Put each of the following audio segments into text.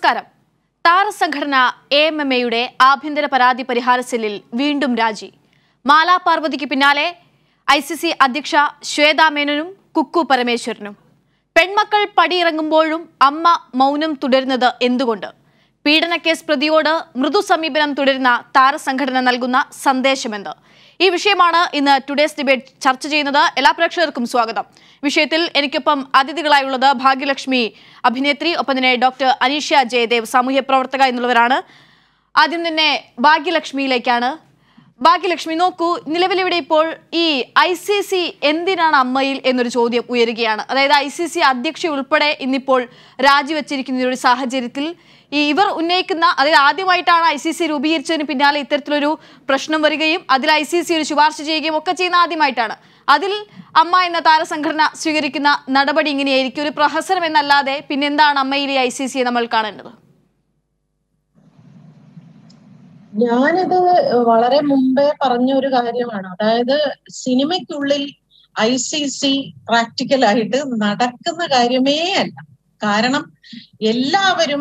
നമസ്കാരം താരസംഘടന A M M എയുടെ ആഭ്യന്തര പരാതി പരിഹാര സെല്ലിൽ വീണ്ടും രാജി മാലാ പാർവതിക്ക് പിന്നാലെ ഐ സി സി അധ്യക്ഷ ശ്വേതാ മേനനും കുക്കു പരമേശ്വരനും പെൺമക്കൾ പടിയിറങ്ങുമ്പോഴും അമ്മ മൗനം തുടരുന്നത് എന്തുകൊണ്ട് പീഡനക്കേസ് പ്രതിയോട് മൃദു സമീപനം തുടരുന്ന താരസംഘടന നൽകുന്ന സന്ദേശമെന്ത് ഈ വിഷയമാണ് ഇന്ന് ടുഡേസ് ഡിബേറ്റ് ചർച്ച ചെയ്യുന്നത് എല്ലാ പ്രേക്ഷകർക്കും സ്വാഗതം വിഷയത്തിൽ എനിക്കൊപ്പം അതിഥികളായുള്ളത് ഭാഗ്യലക്ഷ്മി അഭിനേത്രി ഒപ്പം തന്നെ ഡോക്ടർ അനീഷ ജയദേവ് സാമൂഹ്യ പ്രവർത്തക എന്നുള്ളവരാണ് ആദ്യം തന്നെ ഭാഗ്യലക്ഷ്മിയിലേക്കാണ് ഭാഗ്യലക്ഷ്മി നോക്കൂ നിലവിലിവിടെ ഇപ്പോൾ ഈ ഐ സി സി എന്തിനാണ് അമ്മയിൽ എന്നൊരു ചോദ്യം ഉയരുകയാണ് അതായത് ഐ സി സി അധ്യക്ഷ ഉൾപ്പെടെ ഇന്നിപ്പോൾ രാജിവെച്ചിരിക്കുന്ന ഒരു സാഹചര്യത്തിൽ ഈ ഇവർ ഉന്നയിക്കുന്ന അതായത് ആദ്യമായിട്ടാണ് ഐ സി സി രൂപീകരിച്ചതിന് പിന്നാലെ ഇത്തരത്തിലൊരു പ്രശ്നം വരികയും അതിൽ ഐ സി സി ഒരു ശുപാർശ ചെയ്യുകയും ഒക്കെ ചെയ്യുന്ന ആദ്യമായിട്ടാണ് അതിൽ അമ്മ എന്ന താരസംഘടന സ്വീകരിക്കുന്ന നടപടി ഇങ്ങനെയായിരിക്കും ഒരു പ്രഹസനം എന്നല്ലാതെ പിന്നെന്താണ് അമ്മയിലെ ഐ സി സിയെ നമ്മൾ കാണേണ്ടത് ഞാനിത് വളരെ മുമ്പേ പറഞ്ഞ ഒരു കാര്യമാണ് അതായത് സിനിമയ്ക്കുള്ളിൽ ഐ സി സി പ്രാക്ടിക്കലായിട്ട് നടക്കുന്ന കാര്യമേ അല്ല കാരണം എല്ലാവരും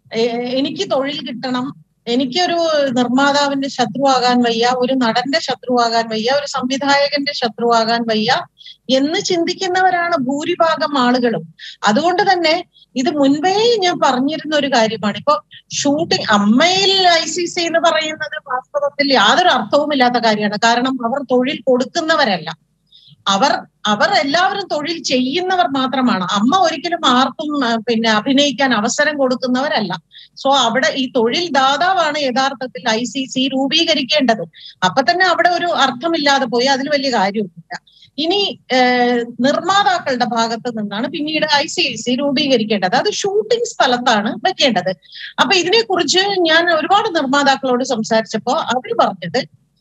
എ- എനിക്ക് തൊഴിൽ കിട്ടണം എനിക്കൊരു നിർമ്മാതാവിന്റെ ശത്രുവാകാൻ വയ്യ ഒരു നടന്റെ ശത്രുവാകാൻ വയ്യ ഒരു സംവിധായകന്റെ ശത്രുവാകാൻ വയ്യ എന്ന് ചിന്തിക്കുന്നവരാണ് ഭൂരിഭാഗം ആളുകളും അതുകൊണ്ട് തന്നെ ഇത് മുൻപേ ഞാൻ പറഞ്ഞിരുന്ന ഒരു കാര്യമാണ് ഇപ്പൊ ഷൂട്ടിംഗ് അമ്മയിൽ ഐ സി സി എന്ന് പറയുന്നത് വാസ്തവത്തിൽ യാതൊരു അർത്ഥവുമില്ലാത്ത കാര്യമാണ് കാരണം അവർ തൊഴിൽ കൊടുക്കുന്നവരല്ല അവർ അവർ എല്ലാവരും തൊഴിൽ ചെയ്യുന്നവർ മാത്രമാണ് അമ്മ ഒരിക്കലും ആർക്കും ആ, പിന്നെ അഭിനയിക്കാൻ അവസരം കൊടുക്കുന്നവരല്ല സോ അവിടെ ഈ തൊഴിൽ ദാതാവാണ് യഥാർത്ഥത്തിൽ ഐ സി സി രൂപീകരിക്കേണ്ടത് അപ്പൊ തന്നെ അവിടെ ഒരു അർത്ഥമില്ലാതെ പോയി അതിൽ വലിയ കാര്യമൊന്നുമില്ല ഇനി ഏഹ്, നിർമ്മാതാക്കളുടെ ഭാഗത്ത് നിന്നാണ് പിന്നീട് ഐ സി സി രൂപീകരിക്കേണ്ടത് അത് ഷൂട്ടിംഗ് സ്ഥലത്താണ് വെക്കേണ്ടത് അപ്പൊ ഇതിനെക്കുറിച്ച് ഞാൻ ഒരുപാട് നിർമ്മാതാക്കളോട് സംസാരിച്ചപ്പോ അവർ പറഞ്ഞത്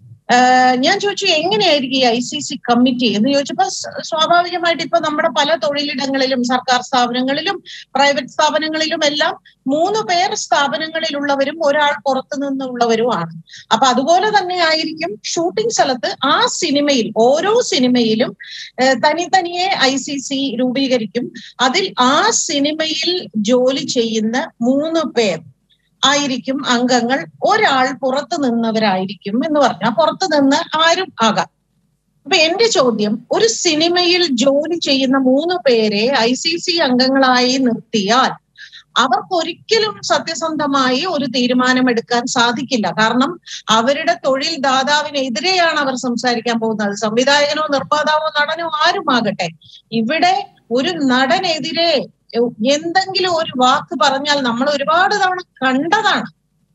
ആഹ് ഞാൻ ചോദിച്ചു എങ്ങനെയായിരിക്കും ഈ ഐ സി സി കമ്മിറ്റി എന്ന് ചോദിച്ചപ്പോ സ- സ്വാഭാവികമായിട്ട് ഇപ്പൊ നമ്മുടെ പല തൊഴിലിടങ്ങളിലും സർക്കാർ സ്ഥാപനങ്ങളിലും പ്രൈവറ്റ് സ്ഥാപനങ്ങളിലും എല്ലാം മൂന്ന് പേർ സ്ഥാപനങ്ങളിലുള്ളവരും ഒരാൾ പുറത്തു നിന്നുള്ളവരുമാണ് അപ്പൊ അതുപോലെ തന്നെ ആയിരിക്കും ഷൂട്ടിംഗ് സ്ഥലത്ത് ആ സിനിമയിൽ ഓരോ സിനിമയിലും ഏഹ് തനി തനിയെ ഐ സി സി രൂപീകരിക്കും അതിൽ ആ സിനിമയിൽ ജോലി ചെയ്യുന്ന മൂന്ന് പേർ ആയിരിക്കും അംഗങ്ങൾ ഒരാൾ പുറത്തു നിന്നവരായിരിക്കും എന്ന് പറഞ്ഞു ആ പുറത്തു നിന്ന് ആരും ആകാം അപ്പൊ എന്റെ ചോദ്യം ഒരു സിനിമയിൽ ജോലി ചെയ്യുന്ന മൂന്ന് പേരെ ഐ സി സി അംഗങ്ങളായി നിർത്തിയാൽ അവർക്ക് ഒരിക്കലും സത്യസന്ധമായി ഒരു തീരുമാനമെടുക്കാൻ സാധിക്കില്ല കാരണം അവരുടെ തൊഴിൽ ദാതാവിനെതിരെയാണ് അവർ സംസാരിക്കാൻ പോകുന്നത് സംവിധായകനോ നിർമ്മാതാവോ നടനോ ആരുമാകട്ടെ ഇവിടെ ഒരു നടനെതിരെ എന്തെങ്കിലും ഒരു വാക്ക് പറഞ്ഞാൽ നമ്മൾ ഒരുപാട് തവണ കണ്ടതാണ്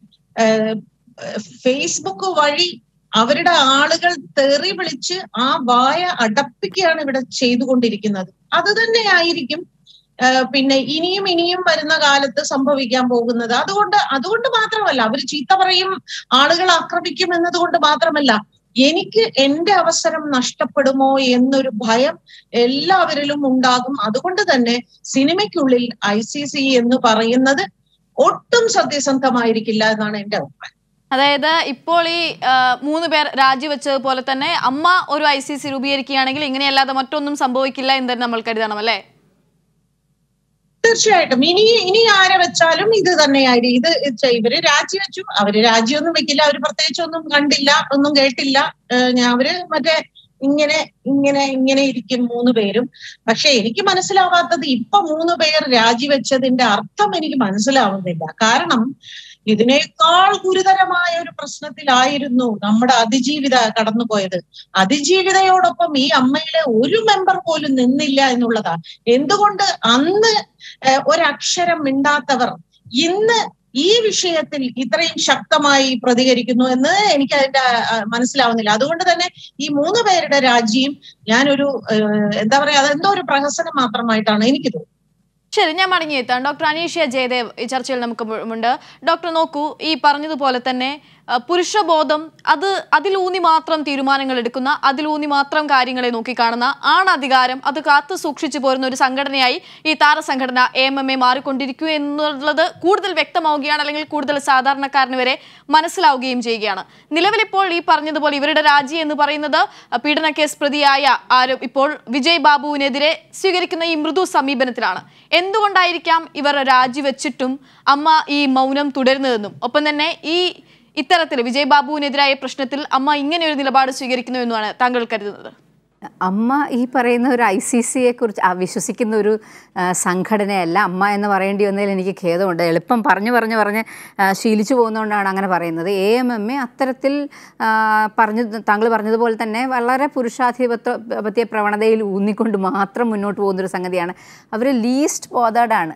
ഏഹ് ഫേസ്ബുക്ക് വഴി അവരുടെ ആളുകൾ തെറി വിളിച്ച് ആ വായ അടപ്പിക്കുകയാണ് ഇവിടെ ചെയ്തുകൊണ്ടിരിക്കുന്നത് അത് തന്നെയായിരിക്കും ഏഹ് പിന്നെ ഇനിയും ഇനിയും വരുന്ന കാലത്ത് സംഭവിക്കാൻ പോകുന്നത് അതുകൊണ്ട് അതുകൊണ്ട് മാത്രമല്ല അവർ ചീത്ത പറയും ആളുകൾ ആക്രമിക്കും എന്നതുകൊണ്ട് മാത്രമല്ല എനിക്ക് എന്റെ അവസരം നഷ്ടപ്പെടുമോ എന്നൊരു ഭയം എല്ലാവരിലും ഉണ്ടാകും അതുകൊണ്ട് തന്നെ സിനിമയ്ക്കുള്ളിൽ ഐ സി സി എന്ന് പറയുന്നത് ഒട്ടും സത്യസന്ധമായിരിക്കില്ല എന്നാണ് എന്റെ അഭിപ്രായം അതായത് ഇപ്പോൾ ഈ ആ, മൂന്ന് പേർ രാജിവെച്ചതുപോലെ തന്നെ അമ്മ ഒരു ഐ സി സി രൂപീകരിക്കുകയാണെങ്കിൽ ഇങ്ങനെയല്ലാതെ മറ്റൊന്നും സംഭവിക്കില്ല എന്ന് തന്നെ നമ്മൾ കരുതണം അല്ലേ തീർച്ചയായിട്ടും ഇനി ഇനി ആരെ വെച്ചാലും ഇത് തന്നെയായിരിക്കും ഇത് ചെ- ഇവര് രാജിവെച്ചു അവര് രാജിയൊന്നും വെക്കില്ല അവര് പ്രത്യേകിച്ച് ഒന്നും കണ്ടില്ല ഒന്നും കേട്ടില്ല ഏഹ് ഞാൻ അവര് മറ്റേ ഇങ്ങനെ ഇങ്ങനെ ഇങ്ങനെ ഇരിക്കും മൂന്ന് പേരും പക്ഷെ എനിക്ക് മനസ്സിലാവാത്തത് ഇപ്പൊ മൂന്ന് പേർ രാജിവെച്ചതിന്റെ അർത്ഥം എനിക്ക് മനസ്സിലാവുന്നില്ല കാരണം ഇതിനേക്കാൾ ഗുരുതരമായ ഒരു പ്രശ്നത്തിലായിരുന്നു നമ്മുടെ അതിജീവിത കടന്നുപോയത് അതിജീവിതയോടൊപ്പം ഈ അമ്മയിലെ ഒരു മെമ്പർ പോലും നിന്നില്ല എന്നുള്ളതാണ് എന്തുകൊണ്ട് അന്ന് ഏഹ് ഒരക്ഷരം മിണ്ടാത്തവർ ഇന്ന് ഈ വിഷയത്തിൽ ഇത്രയും ശക്തമായി പ്രതികരിക്കുന്നു എന്ന് എനിക്ക് അതിന്റെ ആ, മനസ്സിലാവുന്നില്ല അതുകൊണ്ട് തന്നെ ഈ മൂന്ന് പേരുടെ രാജിയും ഞാനൊരു ഏഹ് എന്താ പറയാ അതെന്തോ ഒരു പ്രഹസനം മാത്രമായിട്ടാണ് എനിക്ക് തോന്നുന്നത് ശരി ഞാൻ മടങ്ങിയെത്താം ഡോക്ടർ അനീഷ്യ ജയദേവ് ഈ ചർച്ചയിൽ നമുക്ക് ഉണ്ട് ഡോക്ടർ നോക്കൂ ഈ പറഞ്ഞതുപോലെ തന്നെ ആ, പുരുഷബോധം അത് അതിലൂന്നി മാത്രം തീരുമാനങ്ങൾ എടുക്കുന്ന അതിലൂന്നി മാത്രം കാര്യങ്ങളെ നോക്കിക്കാണുന്ന ആണധികാരം അത് കാത്തു സൂക്ഷിച്ചു പോരുന്ന ഒരു സംഘടനയായി ഈ താരസംഘടന എ എം എം എ മാറിക്കൊണ്ടിരിക്കൂ എന്നുള്ളത് കൂടുതൽ വ്യക്തമാവുകയാണ് അല്ലെങ്കിൽ കൂടുതൽ സാധാരണക്കാരന് വരെ മനസ്സിലാവുകയും ചെയ്യുകയാണ് നിലവിലിപ്പോൾ ഈ പറഞ്ഞതുപോലെ ഇവരുടെ രാജി എന്ന് പറയുന്നത് പീഡന കേസ് പ്രതിയായ ആരും ഇപ്പോൾ വിജയ് ബാബുവിനെതിരെ സ്വീകരിക്കുന്ന ഈ മൃദു സമീപനത്തിലാണ് എന്തുകൊണ്ടായിരിക്കാം ഇവർ രാജിവെച്ചിട്ടും അമ്മ ഈ മൗനം തുടരുന്നതെന്നും ഒപ്പം തന്നെ ഈ ഇത്തരത്തിൽ വിജയ് ബാബുവിനെതിരായ പ്രശ്നത്തിൽ അമ്മ ഇങ്ങനെ ഒരു നിലപാട് സ്വീകരിക്കുന്നു എന്നുമാണ് താങ്കൾ കരുതുന്നത് അമ്മ ഈ പറയുന്ന ഒരു ഐ സി സിയെ കുറിച്ച് വിശ്വസിക്കുന്ന ഒരു ആ, സംഘടനയല്ല അമ്മ എന്ന് പറയേണ്ടി വന്നതിൽ എനിക്ക് ഖേദമുണ്ട് എളുപ്പം പറഞ്ഞു പറഞ്ഞു പറഞ്ഞ് ആ, ശീലിച്ചു പോകുന്നതുകൊണ്ടാണ് അങ്ങനെ പറയുന്നത് എ എം എം എ അത്തരത്തിൽ ആ, പറഞ്ഞു താങ്കൾ പറഞ്ഞതുപോലെ തന്നെ വളരെ പുരുഷാധിപത്യ പ്രവണതയിൽ ഊന്നിക്കൊണ്ട് മാത്രം മുന്നോട്ട് പോകുന്നൊരു സംഗതിയാണ് അവർ ലീസ്റ്റ് ബോധേഡാണ്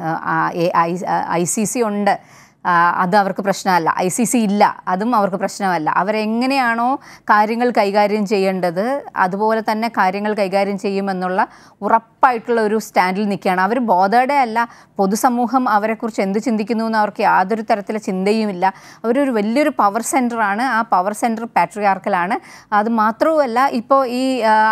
ഐ സി സി ഉണ്ട് ആ, അത് അവർക്ക് പ്രശ്നമല്ല ഐ സി സി ഇല്ല അതും അവർക്ക് പ്രശ്നമല്ല അവരെങ്ങനെയാണോ കാര്യങ്ങൾ കൈകാര്യം ചെയ്യേണ്ടത് അതുപോലെ തന്നെ കാര്യങ്ങൾ കൈകാര്യം ചെയ്യുമെന്നുള്ള ഉറപ്പായിട്ടുള്ള ഒരു സ്റ്റാൻഡിൽ നിൽക്കുകയാണ് അവർ ബോധയുടെ അല്ല പൊതുസമൂഹം അവരെക്കുറിച്ച് എന്ത് ചിന്തിക്കുന്നു എന്ന് അവർക്ക് യാതൊരു തരത്തിലെ ചിന്തയുമില്ല അവരൊരു വലിയൊരു പവർ സെൻറ്ററാണ് ആ പവർ സെൻറ്റർ പാട്രിയാർക്കലാണ് അത് മാത്രവുമല്ല ഇപ്പോൾ ഈ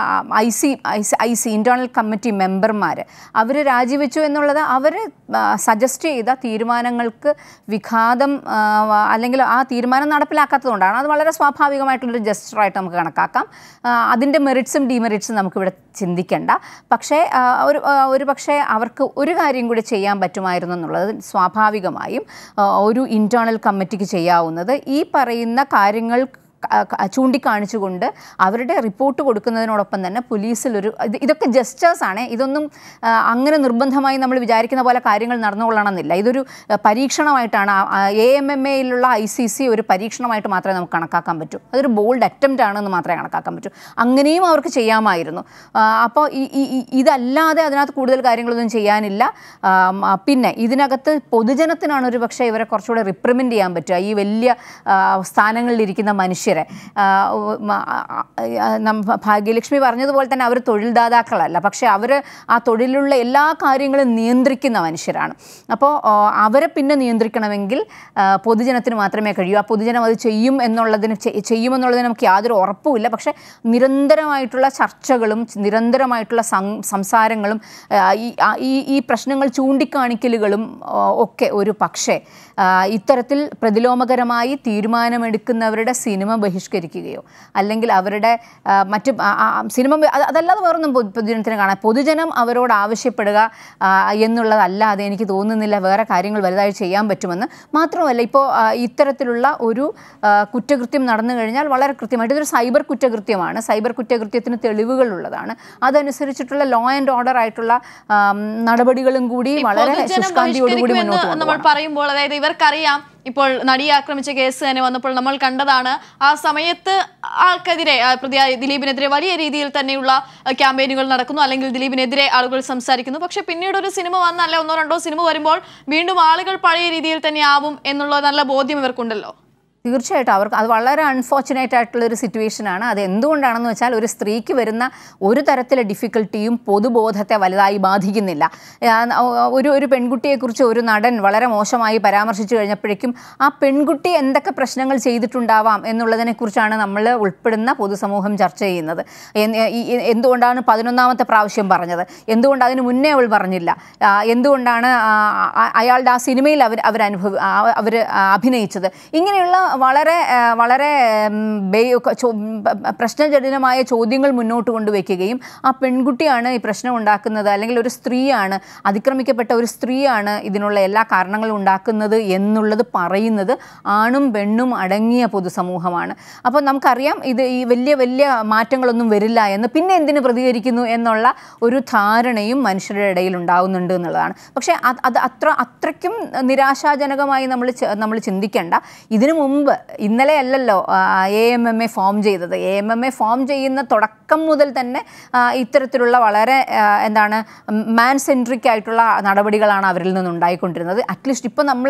I C I C internal committee മെമ്പർമാർ അവർ രാജിവെച്ചു എന്നുള്ളത് അവർ സജസ്റ്റ് ചെയ്ത തീരുമാനങ്ങൾക്ക് വിഘാതം ആ, വ- അല്ലെങ്കിൽ ആ തീരുമാനം നടപ്പിലാക്കാത്തതുകൊണ്ടാണ് അത് വളരെ സ്വാഭാവികമായിട്ടുള്ളൊരു ജസ്റ്ററായിട്ട് നമുക്ക് കണക്കാക്കാം ആ, അതിൻ്റെ മെറിറ്റ്സും ഡിമെറിറ്റ്സും നമുക്കിവിടെ ചിന്തിക്കേണ്ട പക്ഷേ ആ, ഒരു ആ, ഒരു പക്ഷേ അവർക്ക് ഒരു കാര്യം കൂടി ചെയ്യാൻ പറ്റുമായിരുന്നു എന്നുള്ളത് സ്വാഭാവികമായും ആ, ഒരു ഇൻറ്റേർണൽ കമ്മിറ്റിക്ക് ചെയ്യാവുന്നത് ഈ പറയുന്ന കാര്യങ്ങൾ ക- ക- ചൂണ്ടിക്കാണിച്ചുകൊണ്ട് അവരുടെ റിപ്പോർട്ട് കൊടുക്കുന്നതിനോടൊപ്പം തന്നെ പോലീസിലൊരു ഇത് ഇതൊക്കെ ജസ്റ്റേഴ്സ് ആണ് ഇതൊന്നും ആ, അങ്ങനെ നിർബന്ധമായി നമ്മൾ വിചാരിക്കുന്ന പോലെ കാര്യങ്ങൾ നടന്നുകൊള്ളണമെന്നില്ല ഇതൊരു ആ, പരീക്ഷണമായിട്ടാണ് എ എം എം എയിലുള്ള ഐ സി സി ഒരു പരീക്ഷണമായിട്ട് മാത്രമേ നമുക്ക് കണക്കാക്കാൻ പറ്റൂ അതൊരു ബോൾഡ് അറ്റംപ്റ്റ് ആണെന്ന് മാത്രമേ കണക്കാക്കാൻ പറ്റൂ അങ്ങനെയും അവർക്ക് ചെയ്യാമായിരുന്നു ആ, അപ്പോൾ ഈ ഈ- ഈ- ഇതല്ലാതെ അതിനകത്ത് കൂടുതൽ കാര്യങ്ങളൊന്നും ചെയ്യാനില്ല ആം, ആ, പിന്നെ ഇതിനകത്ത് പൊതുജനത്തിനാണ് ഒരു പക്ഷേ ഇവരെ കുറച്ചുകൂടെ റിപ്രിമെൻറ്റ് ചെയ്യാൻ പറ്റുക ഈ വലിയ ആ, സ്ഥാനങ്ങളിലിരിക്കുന്ന മനുഷ്യരെ ആ, ഉ- മ- ആ, ആ, നം- ഭാഗ്യലക്ഷ്മി പറഞ്ഞതുപോലെ തന്നെ അവർ തൊഴിൽദാതാക്കളല്ല പക്ഷേ അവർ ആ തൊഴിലുള്ള എല്ലാ കാര്യങ്ങളും നിയന്ത്രിക്കുന്ന മനുഷ്യരാണ് അപ്പോൾ ആ, അവരെ പിന്നെ നിയന്ത്രിക്കണമെങ്കിൽ ആ, പൊതുജനത്തിന് മാത്രമേ കഴിയൂ ആ പൊതുജനം അത് ചെയ്യും എന്നുള്ളതിന് ചെ- ചെയ്യുമെന്നുള്ളതിന് നമുക്ക് യാതൊരു ഉറപ്പുമില്ല പക്ഷേ നിരന്തരമായിട്ടുള്ള ചർച്ചകളും നിരന്തരമായിട്ടുള്ള സം- സംസാരങ്ങളും ആ, ഈ ആ, ഈ ഈ പ്രശ്നങ്ങൾ ചൂണ്ടിക്കാണിക്കലുകളും ആ, ഒക്കെ ഒരു പക്ഷേ ആ, ഇത്തരത്തിൽ പ്രതിലോമകരമായി തീരുമാനമെടുക്കുന്നവരുടെ സിനിമ ബഹിഷ്കരിക്കുകയോ അല്ലെങ്കിൽ അവരുടെ ആ, മറ്റ് ആ, ആ, സിനിമ ബ- അത് അതല്ലാതെ വേറൊന്നും പൊതു- പൊതുജനത്തിന് കാണാം പൊതുജനം അവരോട് ആവശ്യപ്പെടുക ആ, എന്നുള്ളതല്ലാതെ എനിക്ക് തോന്നുന്നില്ല വേറെ കാര്യങ്ങൾ വലുതായി ചെയ്യാൻ പറ്റുമെന്ന് മാത്രമല്ല ഇപ്പോൾ ആ, ഇത്തരത്തിലുള്ള ഒരു ആ, കുറ്റകൃത്യം നടന്നു കഴിഞ്ഞാൽ വളരെ കൃത്യമായിട്ട് ഇതൊരു സൈബർ കുറ്റകൃത്യമാണ് സൈബർ കുറ്റകൃത്യത്തിന് തെളിവുകളുള്ളതാണ് അതനുസരിച്ചിട്ടുള്ള ലോ ആൻഡ് ഓർഡർ ആയിട്ടുള്ള ആം, നടപടികളും കൂടി വളരെ പൊതുജനം ശുഷ്കാന്തിയോടുകൂടി മുന്നോട്ട് ബഹിഷ്കരിക്കുമെന്ന് നമ്മൾ കൊണ്ടുപോകണം പറയുമ്പോൾ അതായത് ഇവർക്കറിയാം ഇപ്പോൾ നടിയെ ആക്രമിച്ച കേസ് തന്നെ വന്നപ്പോൾ നമ്മൾ കണ്ടതാണ് ആ സമയത്ത് ആൾക്കെതിരെ ആ, പ്രതിയായ ദിലീപിനെതിരെ വലിയ രീതിയിൽ തന്നെയുള്ള ആ, ക്യാമ്പയിനുകൾ നടക്കുന്നു അല്ലെങ്കിൽ ദിലീപിനെതിരെ ആളുകൾ സംസാരിക്കുന്നു പക്ഷെ പിന്നീട് ഒരു സിനിമ വന്നല്ല ഒന്നോ രണ്ടോ സിനിമ വരുമ്പോൾ വീണ്ടും ആളുകൾ പഴയ രീതിയിൽ തന്നെ ആവും എന്നുള്ള നല്ല ബോധ്യം ഇവർക്കുണ്ടല്ലോ തീർച്ചയായിട്ടും അവർക്ക് അത് വളരെ അൺഫോർച്ചുനേറ്റ് ആയിട്ടുള്ള ഒരു സിറ്റുവേഷനാണ് അത് എന്തുകൊണ്ടാണെന്ന് വെച്ചാൽ ഒരു സ്ത്രീക്ക് വരുന്ന ഒരു തരത്തിലെ ഡിഫിക്കൽട്ടിയും പൊതുബോധത്തെ വലുതായി ബാധിക്കുന്നില്ല ആ, ഒരു ഒരു പെൺകുട്ടിയെക്കുറിച്ച് ഒരു നടൻ വളരെ മോശമായി പരാമർശിച്ചു കഴിഞ്ഞപ്പോഴേക്കും ആ പെൺകുട്ടി എന്തൊക്കെ പ്രശ്നങ്ങൾ ചെയ്തിട്ടുണ്ടാവാം എന്നുള്ളതിനെക്കുറിച്ചാണ് നമ്മൾ ഉൾപ്പെടുന്ന പൊതുസമൂഹം ചർച്ച ചെയ്യുന്നത് എന്ന് ഈ- ഈ- എന്തുകൊണ്ടാണ് പതിനൊന്നാമത്തെ പ്രാവശ്യം പറഞ്ഞത് എന്തുകൊണ്ട് അതിന് മുന്നേ അവൾ പറഞ്ഞില്ല ആ, എന്തുകൊണ്ടാണ് ആ, ആ, അയാളുടെ ആ സിനിമയിൽ അവർ അവരനുഭവ അവർ അഭിനയിച്ചത് ഇങ്ങനെയുള്ള വളരെ ആ, വളരെ ഉം, ബേ- ചോ- പ- പ- പ്രശ്നജടിലമായ ചോദ്യങ്ങൾ മുന്നോട്ട് കൊണ്ടുവയ്ക്കുകയും ആ പെൺകുട്ടിയാണ് ഈ പ്രശ്നം ഉണ്ടാക്കുന്നത് അല്ലെങ്കിൽ ഒരു സ്ത്രീയാണ് അതിക്രമിക്കപ്പെട്ട ഒരു സ്ത്രീയാണ് ഇതിനുള്ള എല്ലാ കാരണങ്ങളും ഉണ്ടാക്കുന്നത് എന്നുള്ളത് പറയുന്നത് ആണും പെണ്ണും അടങ്ങിയ പൊതുസമൂഹമാണ് അപ്പോൾ നമുക്കറിയാം ഇത് ഈ വലിയ വലിയ മാറ്റങ്ങളൊന്നും വരില്ല എന്ന് പിന്നെ എന്തിനു പ്രതികരിക്കുന്നു എന്നുള്ള ഒരു ധാരണയും മനുഷ്യരുടെ ഇടയിൽ ഉണ്ടാവുന്നുണ്ട് എന്നുള്ളതാണ് പക്ഷേ അത് അത് അത്ര അത്രയ്ക്കും നിരാശാജനകമായി നമ്മൾ നമ്മൾ ചിന്തിക്കേണ്ട ഇതിനു മുമ്പ് ഇന്നലെ അല്ലല്ലോ A M M A form ചെയ്തത് A M M A form ചെയ്യുന്ന തുടക്കം മുതൽ തന്നെ ആ, ഇത്തരത്തിലുള്ള വളരെ ആ, എന്താണ് മാൻ സെൻട്രിക് ആയിട്ടുള്ള നടപടികളാണ് അവരിൽ നിന്നുണ്ടായിക്കൊണ്ടിരുന്നത് അറ്റ്ലീസ്റ്റ് ഇപ്പോൾ നമ്മൾ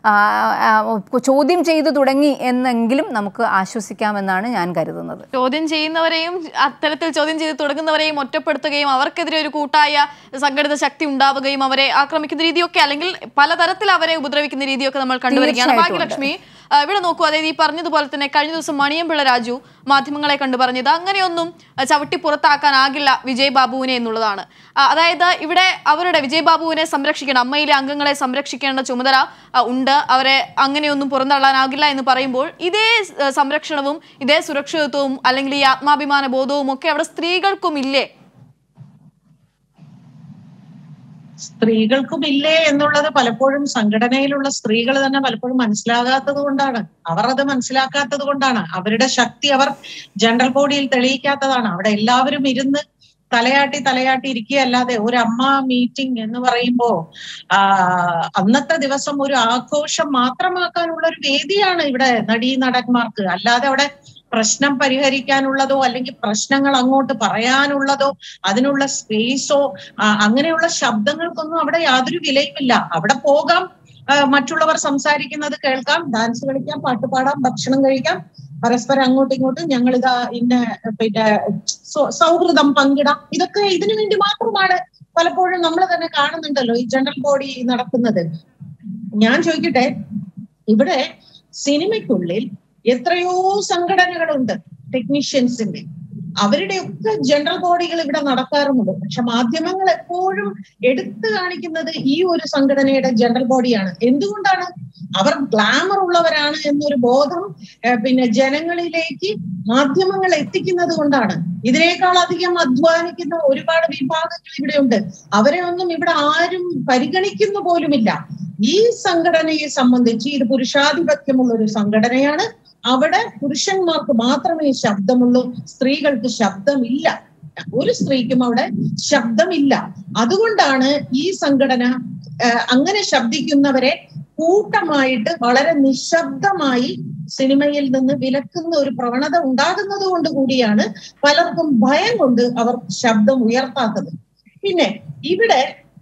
ചോദ്യം ചെയ്തു തുടങ്ങി എന്നെങ്കിലും നമുക്ക് ആശ്വസിക്കാമെന്നാണ് ഞാൻ കരുതുന്നത് ചോദ്യം ചെയ്യുന്നവരെയും അത്തരത്തിൽ ചോദ്യം ചെയ്ത് തുടങ്ങുന്നവരെയും ഒറ്റപ്പെടുത്തുകയും അവർക്കെതിരെ ഒരു കൂട്ടായ സംഘടിത ശക്തി ഉണ്ടാവുകയും അവരെ ആക്രമിക്കുന്ന രീതിയൊക്കെ അല്ലെങ്കിൽ പലതരത്തിൽ അവരെ ഉപദ്രവിക്കുന്ന രീതിയൊക്കെ നമ്മൾ കണ്ടുവരികയാണ് തീർച്ചയായിട്ടും ഭാഗ്യലക്ഷ്മി ആ, ഇവിടെ നോക്കൂ അതായത് ഈ പറഞ്ഞതുപോലെ തന്നെ കഴിഞ്ഞ ദിവസം മണിയമ്പിള്ള രാജു മാധ്യമങ്ങളെ കണ്ടു പറഞ്ഞത് അങ്ങനെയൊന്നും അഹ് ചവിട്ടി പുറത്താക്കാനാകില്ല വിജയ് ബാബുവിനെ എന്നുള്ളതാണ് ആ, അതായത് ഇവിടെ അവരുടെ വിജയ് ബാബുവിനെ സംരക്ഷിക്കണം അമ്മയിലെ അംഗങ്ങളെ സംരക്ഷിക്കേണ്ട ചുമതല ആ, ഉണ്ട് അവരെ അങ്ങനെയൊന്നും പുറന്തള്ളാനാകില്ല എന്ന് പറയുമ്പോൾ ഇതേ ഏഹ്, സംരക്ഷണവും ഇതേ സുരക്ഷിതത്വവും അല്ലെങ്കിൽ ഈ ആത്മാഭിമാന ബോധവും ഒക്കെ അവിടെ സ്ത്രീകൾക്കും ഇല്ലേ സ്ത്രീകൾക്കും ഇല്ലേ എന്നുള്ളത് പലപ്പോഴും സംഘടനയിലുള്ള സ്ത്രീകൾ തന്നെ പലപ്പോഴും മനസ്സിലാകാത്തത് കൊണ്ടാണ് അവർ അത് മനസ്സിലാക്കാത്തത് കൊണ്ടാണ് അവരുടെ ശക്തി അവർ ജനറൽ ബോഡിയിൽ തെളിയിക്കാത്തതാണ് അവിടെ എല്ലാവരും ഇരുന്ന് തലയാട്ടി തലയാട്ടി ഇരിക്കുകയല്ലാതെ ഒരു അമ്മ മീറ്റിംഗ് എന്ന് പറയുമ്പോ ആ അന്നത്തെ ദിവസം ഒരു ആഘോഷം മാത്രമാക്കാനുള്ള ഒരു വേദിയാണ് ഇവിടെ നടീ നടന്മാർക്ക് അല്ലാതെ അവിടെ പ്രശ്നം പരിഹരിക്കാനുള്ളതോ അല്ലെങ്കിൽ പ്രശ്നങ്ങൾ അങ്ങോട്ട് പറയാനുള്ളതോ അതിനുള്ള സ്പേസോ അങ്ങനെയുള്ള ശബ്ദങ്ങൾക്കൊന്നും അവിടെ യാതൊരു വിലയുമില്ല അവിടെ പോകാം ആ, മറ്റുള്ളവർ സംസാരിക്കുന്നത് കേൾക്കാം ഡാൻസ് കളിക്കാം പാട്ട് പാടാം ഭക്ഷണം കഴിക്കാം പരസ്പരം അങ്ങോട്ടും ഇങ്ങോട്ടും ഞങ്ങൾ ഇതാ ഇന്ന പിന്നെ സൗ- സൗഹൃദം പങ്കിടാം ഇതൊക്കെ ഇതിനു വേണ്ടി മാത്രമാണ് പലപ്പോഴും നമ്മൾ തന്നെ കാണുന്നുണ്ടല്ലോ ഈ ജനറൽ ബോഡി നടക്കുന്നത് ഞാൻ ചോദിക്കട്ടെ ഇവിടെ സിനിമയ്ക്കുള്ളിൽ എത്രയോ സംഘടനകളുണ്ട് ടെക്നീഷ്യൻസിന്റെ അവരുടെയൊക്കെ ജനറൽ ബോഡികൾ ഇവിടെ നടക്കാറുമുണ്ട് പക്ഷെ മാധ്യമങ്ങൾ എപ്പോഴും എടുത്തു കാണിക്കുന്നത് ഈ ഒരു സംഘടനയുടെ ജനറൽ ബോഡിയാണ് എന്തുകൊണ്ടാണ് അവർ ഗ്ലാമർ ഉള്ളവരാണ് എന്നൊരു ബോധം ഏഹ് പിന്നെ ജനങ്ങളിലേക്ക് മാധ്യമങ്ങൾ എത്തിക്കുന്നത് കൊണ്ടാണ് ഇതിനേക്കാൾ അധികം അധ്വാനിക്കുന്ന ഒരുപാട് വിഭാഗങ്ങൾ ഇവിടെയുണ്ട് അവരെ ഒന്നും ഇവിടെ ആരും പരിഗണിക്കുന്നു പോലുമില്ല ഈ സംഘടനയെ സംബന്ധിച്ച് ഇത് പുരുഷാധിപത്യമുള്ള ഒരു സംഘടനയാണ് അവിടെ പുരുഷന്മാർക്ക് മാത്രമേ ശബ്ദമുള്ളൂ സ്ത്രീകൾക്ക് ശബ്ദമില്ല ഒരു സ്ത്രീക്കും അവിടെ ശബ്ദമില്ല അതുകൊണ്ടാണ് ഈ സംഘടന ആ, അങ്ങനെ ശബ്ദിക്കുന്നവരെ കൂട്ടമായിട്ട് വളരെ നിശബ്ദമായി സിനിമയിൽ നിന്ന് വിലക്കുന്ന ഒരു പ്രവണത ഉണ്ടാകുന്നത് കൊണ്ട് കൂടിയാണ് പലർക്കും ഭയം കൊണ്ട് അവർ ശബ്ദം ഉയർത്താത്തത് പിന്നെ ഇവിടെ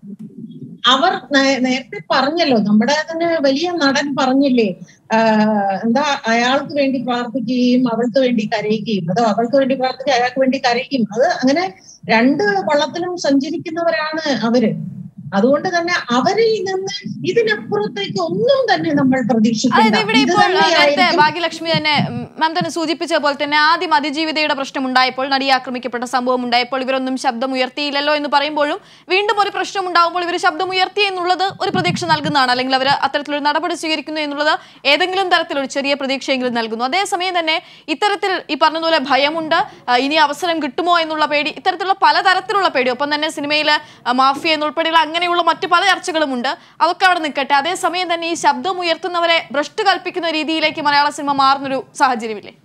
അവർ നേ- നേരത്തെ പറഞ്ഞല്ലോ നമ്മുടെ തന്നെ വലിയ നടൻ പറഞ്ഞില്ലേ ആഹ് എന്താ അയാൾക്ക് വേണ്ടി പ്രാർത്ഥിക്കുകയും അവൾക്ക് വേണ്ടി കരയുകയും അതോ അവൾക്ക് വേണ്ടി പ്രാർത്ഥിക്കുക അയാൾക്ക് വേണ്ടി കരയുകയും അത് അങ്ങനെ രണ്ട് വള്ളത്തിലും സഞ്ചരിക്കുന്നവരാണ് അവര് അതുകൊണ്ട് തന്നെ അവരിൽ നിന്ന് ഇതിനപ്പുറത്തേക്ക് ഒന്നും തന്നെ നമ്മൾ അതായത് പ്രതീക്ഷിക്കേണ്ട ഇവിടെ ഇത് ഇപ്പോൾ നേരത്തെ തന്നെയായിരിക്കും ഭാഗ്യലക്ഷ്മി തന്നെ ഉം, മാം തന്നെ സൂചിപ്പിച്ച പോലെ തന്നെ ആദ്യം അതിജീവിതയുടെ പ്രശ്നം ഉണ്ടായപ്പോൾ നടി ആക്രമിക്കപ്പെട്ട സംഭവം ഉണ്ടായപ്പോൾ ഇവരൊന്നും ശബ്ദം ഉയർത്തിയില്ലല്ലോ എന്ന് പറയുമ്പോഴും വീണ്ടും ഒരു പ്രശ്നം ഉണ്ടാകുമ്പോൾ ഇവർ ശബ്ദം ഉയർത്തി എന്നുള്ളത് ഒരു പ്രതീക്ഷ നൽകുന്നതാണ് അല്ലെങ്കിൽ അവർ അത്തരത്തിലൊരു നടപടി സ്വീകരിക്കുന്നു എന്നുള്ളത് ഏതെങ്കിലും തരത്തിലൊരു ചെറിയ പ്രതീക്ഷയെങ്കിലും നൽകുന്നു അതേസമയം തന്നെ ഇത്തരത്തിൽ ഈ പറഞ്ഞതുപോലെ ഭയമുണ്ട് ആ, ഇനി അവസരം കിട്ടുമോ എന്നുള്ള പേടി ഇത്തരത്തിലുള്ള പലതരത്തിലുള്ള പേടി ഒപ്പം തന്നെ സിനിമയിൽ മാഫിയ എന്നുൾപ്പെടെയുള്ള അങ്ങനെയുള്ള മറ്റു പല ചർച്ചകളുമുണ്ട് അതൊക്കെ അവിടെ നിൽക്കട്ടെ അതേസമയം തന്നെ ഈ ശബ്ദം ഉയർത്തുന്നവരെ ഭ്രഷ്ട് കൽപ്പിക്കുന്ന രീതിയിലേക്ക് മലയാള സിനിമ മാറുന്നൊരു സാഹചര്യമില്ലേ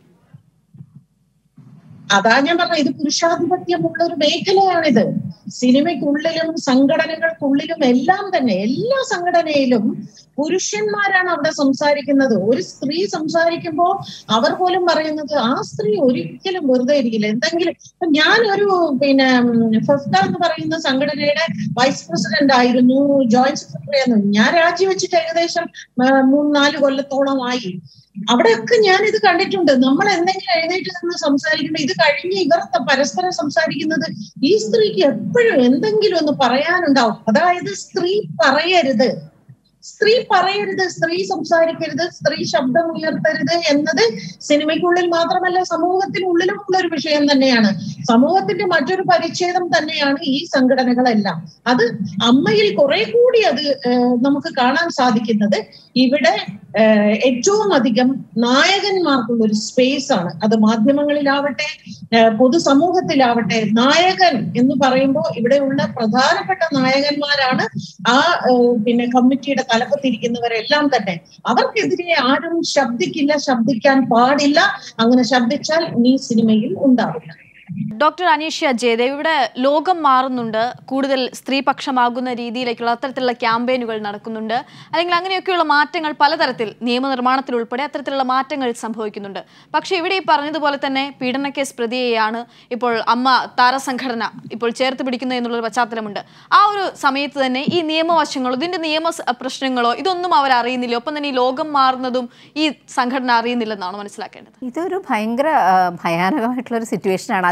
അതാ ഞാൻ പറഞ്ഞ ഇത് പുരുഷാധിപത്യമുള്ള ഒരു മേഖലയാണിത് സിനിമയ്ക്കുള്ളിലും സംഘടനകൾക്കുള്ളിലും എല്ലാം തന്നെ എല്ലാ സംഘടനയിലും പുരുഷന്മാരാണ് അവിടെ സംസാരിക്കുന്നത് ഒരു സ്ത്രീ സംസാരിക്കുമ്പോൾ അവർ പോലും പറയുന്നത് ആ സ്ത്രീ ഒരിക്കലും വെറുതെ ഇരിക്കില്ല എന്തെങ്കിലും ഇപ്പൊ ഞാൻ ഒരു പിന്നെ ഫെഫ്ത എന്ന് പറയുന്ന സംഘടനയുടെ വൈസ് പ്രസിഡന്റ് ആയിരുന്നു ജോയിന്റ് സെക്രട്ടറി ആയിരുന്നു ഞാൻ രാജിവെച്ചിട്ട് ഏകദേശം ആ, മൂന്ന് നാല് കൊല്ലത്തോളമായി അവിടെയൊക്കെ ഞാൻ ഇത് കണ്ടിട്ടുണ്ട് നമ്മൾ എന്തെങ്കിലും എഴുന്നേറ്റ് നിന്ന് സംസാരിക്കുമ്പോൾ ഇത് കഴിഞ്ഞ് ഇവർ ത- പരസ്പരം സംസാരിക്കുന്നത് ഈ സ്ത്രീക്ക് എപ്പോഴും എന്തെങ്കിലും ഒന്ന് പറയാനുണ്ടാവും അതായത് സ്ത്രീ പറയരുത് സ്ത്രീ പറയരുത് സ്ത്രീ സംസാരിക്കരുത് സ്ത്രീ ശബ്ദം ഉയർത്തരുത് എന്നത് സിനിമയ്ക്കുള്ളിൽ മാത്രമല്ല സമൂഹത്തിനുള്ളിലും ഉള്ള ഒരു വിഷയം തന്നെയാണ് സമൂഹത്തിന്റെ മറ്റൊരു പരിച്ഛേദം തന്നെയാണ് ഈ സംഘടനകളെല്ലാം അത് അമ്മയിൽ കുറെ കൂടി അത് ഏഹ്, നമുക്ക് കാണാൻ സാധിക്കുന്നത് ഇവിടെ ഏഹ്, ഏറ്റവും അധികം നായകന്മാർക്കുള്ള ഒരു സ്പേസ് ആണ് അത് മാധ്യമങ്ങളിലാവട്ടെ ഏഹ്, പൊതുസമൂഹത്തിലാവട്ടെ നായകൻ എന്ന് പറയുമ്പോൾ ഇവിടെയുള്ള പ്രധാനപ്പെട്ട നായകന്മാരാണ് ആ ഏഹ്, പിന്നെ കമ്മിറ്റിയുടെ തലപ്പത്തിരിക്കുന്നവരെല്ലാം തന്നെ അവർക്കെതിരെ ആരും ശബ്ദിക്കില്ല ശബ്ദിക്കാൻ പാടില്ല അങ്ങനെ ശബ്ദിച്ചാൽ ഈ സിനിമയിൽ ഉണ്ടാവില്ല ഡോക്ടർ അനീഷ്യ ജയദേവ് ഇവിടെ ലോകം മാറുന്നുണ്ട് കൂടുതൽ സ്ത്രീപക്ഷമാകുന്ന രീതിയിലേക്കുള്ള അത്തരത്തിലുള്ള ക്യാമ്പയിനുകൾ നടക്കുന്നുണ്ട് അല്ലെങ്കിൽ അങ്ങനെയൊക്കെയുള്ള മാറ്റങ്ങൾ പലതരത്തിൽ നിയമനിർമ്മാണത്തിൽ ഉൾപ്പെടെ അത്തരത്തിലുള്ള മാറ്റങ്ങൾ സംഭവിക്കുന്നുണ്ട് പക്ഷേ ഇവിടെ ഈ പറഞ്ഞതുപോലെ തന്നെ പീഡന കേസ് പ്രതിയെയാണ് ഇപ്പോൾ അമ്മ താരസംഘടന ഇപ്പോൾ ചേർത്ത് പിടിക്കുന്നത് എന്നുള്ളൊരു പശ്ചാത്തലമുണ്ട് ആ ഒരു സമയത്ത് തന്നെ ഈ നിയമവശങ്ങളോ ഇതിന്റെ നിയമ സ- പ്രശ്നങ്ങളോ ഇതൊന്നും അവർ അറിയുന്നില്ല ഒപ്പം തന്നെ ഈ ലോകം മാറുന്നതും ഈ സംഘടന അറിയുന്നില്ലെന്നാണ് മനസ്സിലാക്കേണ്ടത് ഇതൊരു ഭയങ്കര ആ, ഭയാനകമായിട്ടുള്ള ഒരു സിറ്റുവേഷനാണ്